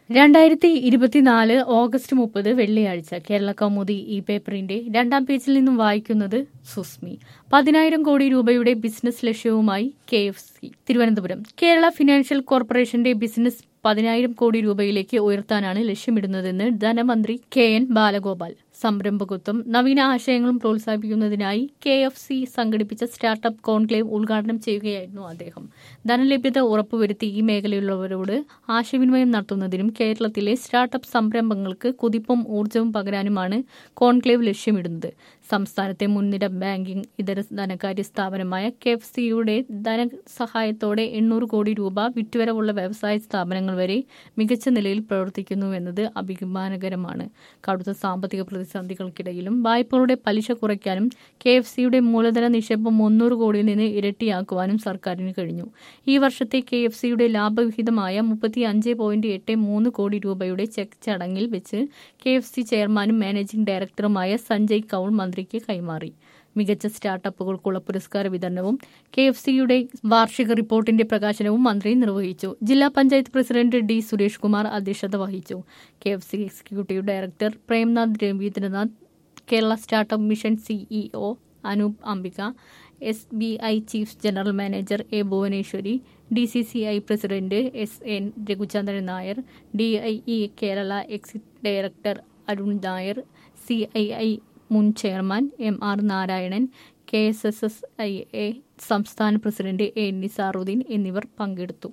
രണ്ടായിരത്തി ഇരുപത്തിനാല് ഓഗസ്റ്റ് മുപ്പത് വെള്ളിയാഴ്ച കേരള കൗമുദി ഈ പേപ്പറിന്റെ രണ്ടാം പേജിൽ നിന്നും വായിക്കുന്നത് സുസ്മി പതിനായിരം കോടി രൂപയുടെ ബിസിനസ് ലക്ഷ്യവുമായി K F C Thiruvananthapuram Kerala financial കോർപ്പറേഷന്റെ ബിസിനസ് പതിനായിരം കോടി രൂപയിലേക്ക് ഉയർത്താനാണ് ലക്ഷ്യമിടുന്നതെന്ന് ധനമന്ത്രി കെ എൻ ബാലഗോപാൽ സംരംഭകത്വം നവീന ആശയങ്ങളും പ്രോത്സാഹിപ്പിക്കുന്നതിനായി കെ എഫ് സി സംഘടിപ്പിച്ച സ്റ്റാർട്ടപ്പ് കോൺക്ലേവ് ഉദ്ഘാടനം ചെയ്യുകയായിരുന്നു അദ്ദേഹം ധനലഭ്യത ഉറപ്പുവരുത്തി ഈ മേഖലയിലുള്ളവരോട് ആശയവിനിമയം നടത്തുന്നതിനും കേരളത്തിലെ സ്റ്റാർട്ടപ്പ് സംരംഭങ്ങൾക്ക് കുതിപ്പും ഊർജ്ജവും പകരാനുമാണ് കോൺക്ലേവ് ലക്ഷ്യമിടുന്നത് സംസ്ഥാനത്തെ മുൻനിര ബാങ്കിംഗ് ഇതര ധനകാര്യ സ്ഥാപനമായ കെ എഫ് സിയുടെ ധനസഹായത്തോടെ എണ്ണൂറ് കോടി രൂപ വിറ്റുവരവുള്ള വ്യവസായ സ്ഥാപനങ്ങൾ വരെ മികച്ച നിലയിൽ പ്രവർത്തിക്കുന്നുവെന്നത് അഭിമാനകരമാണ് കടുത്ത സാമ്പത്തിക പ്രതിസന്ധികൾക്കിടയിലും വായ്പകളുടെ പലിശ കുറയ്ക്കാനും കെ എഫ് സിയുടെ മൂലധന നിക്ഷേപം മുന്നൂറ് കോടിയിൽ നിന്ന് ഇരട്ടിയാക്കുവാനും സർക്കാരിന് കഴിഞ്ഞു ഈ വർഷത്തെ കെ എഫ് സിയുടെ ലാഭവിഹിതമായ മുപ്പത്തി അഞ്ച് പോയിന്റ് എട്ട് മൂന്ന് കോടി രൂപയുടെ ചെക്ക് ചടങ്ങിൽ വെച്ച് കെ എഫ് സി ചെയർമാനും മാനേജിംഗ് ഡയറക്ടറുമായ സഞ്ജയ് കൌൾ മന്ത്രിക്ക് കൈമാറി മികച്ച സ്റ്റാർട്ടപ്പുകൾക്കുള്ള പുരസ്കാര വിതരണവും കെ എഫ് സിയുടെ വാർഷിക റിപ്പോർട്ടിന്റെ പ്രകാശനവും മന്ത്രി നിർവഹിച്ചു ജില്ലാ പഞ്ചായത്ത് പ്രസിഡന്റ് ഡി സുരേഷ് കുമാർ അധ്യക്ഷത വഹിച്ചു K F C executive director Premnath Ravindranath Kerala startup mission CEO Anoop Ambika S B I chief general manager A Bhuvaneswari D C C I president S N Raghuchandran Nair D I E Kerala exit director Arun Nair C I I മുൻ chairman M R Narayanan K S S S I A സംസ്ഥാന president A Nizaruddin എന്നിവർ പങ്കെടുത്തു